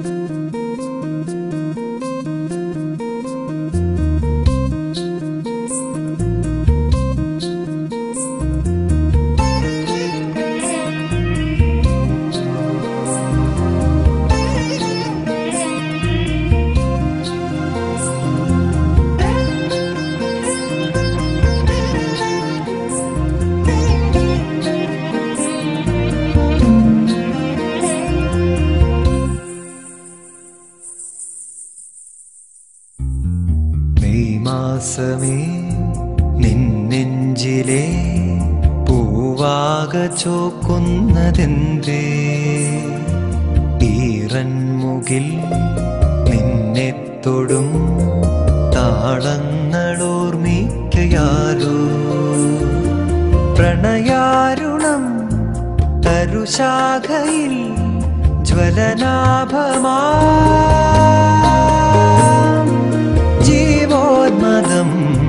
May മാസമേ നിന്നെഞ്ചിലെ പൂവാക ചോക്കുന്നതെന്തേ ഈറൻമുകിൽ നിന്നെ തൊടും താളങ്ങളോർമ്മിക്കയാലോ പ്രണയാരുണം തരുശാഖയിൽ ജ്വലനാഭമാ ജീവോന്മദം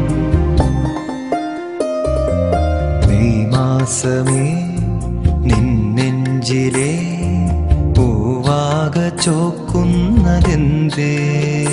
May മാസമേ നിന്നെഞ്ചിലെ പൂവാക ചോക്കുന്നതെന്തേ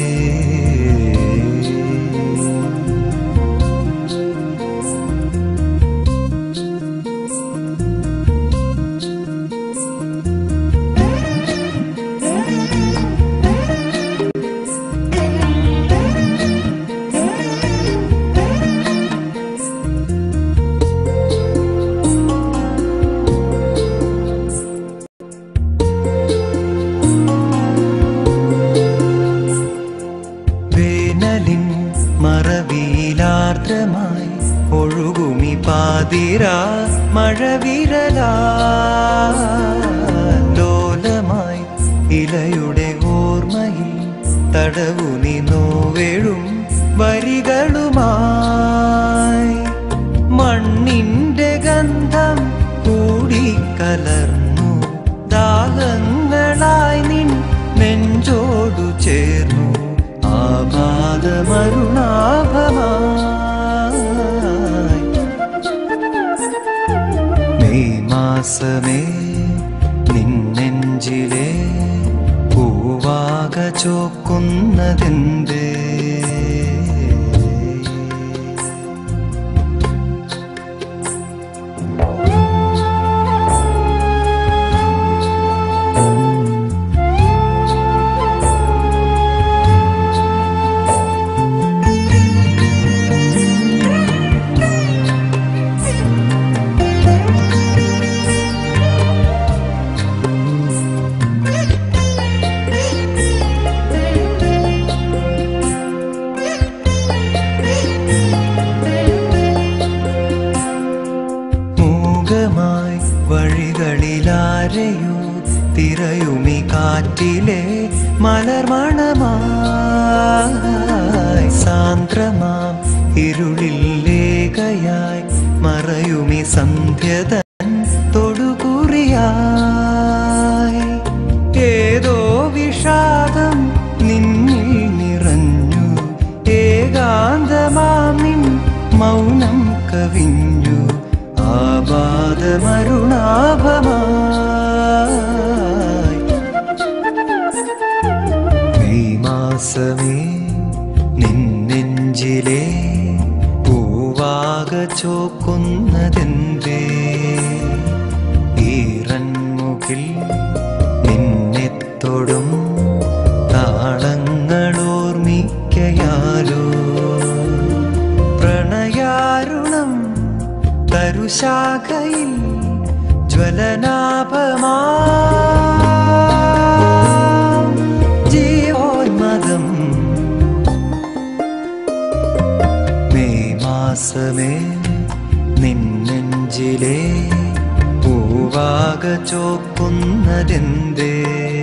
വേനലിൻ മറവിയിലാർദ്രമായി ഒഴുകുമി പാതിര മഴവിരലോലമായി ഇലയുടെ ഓർമ്മയിൽ തടവുനി നോവേഴും വരികളുമായി മണ്ണിന്റെ ഗന്ധം കൂടിക്കലർന്നു ദാഹങ്ങളായി നിൻ നെഞ്ചോടു ചേർന്നു ആപാദമരുണാഭമായി മെയ് മാസമേ നിന്നെഞ്ചിലെ പൂവാക ചോക്കുന്നതെന്തേ മൂകമായി വഴികളിലാരെയോ തിരയുമി കാറ്റിലെ മലർമണമായി സാന്ദ്രമാം ഇരുളിൽ ലേഖയായി മറയുമി സന്ധ്യതൻ തൊടുകുറിയായി ഏതോ വിഷാദം നിന്നിൽ നിറഞ്ഞു ഏകാന്തമാം നിൻ മൗനം കവിഞ്ഞു ആപാദമരുണാഭമായി മെയ് മാസമേ നിന്നെഞ്ചിലെ പൂവാക ചോക്കുന്നതെന്തേ ഈറൻമുകിൽ നിന്നെ തൊടും താളങ്ങളോർമ്മിക്കയാലോ പ്രണയാരുണം തരുശാഖയിൽ ജ്വലനാഭമാ ജീവോന്മദം മെയ് മാസമേ നിന്നെഞ്ചിലെ പൂവാക ചോക്കുന്നതെന്തേ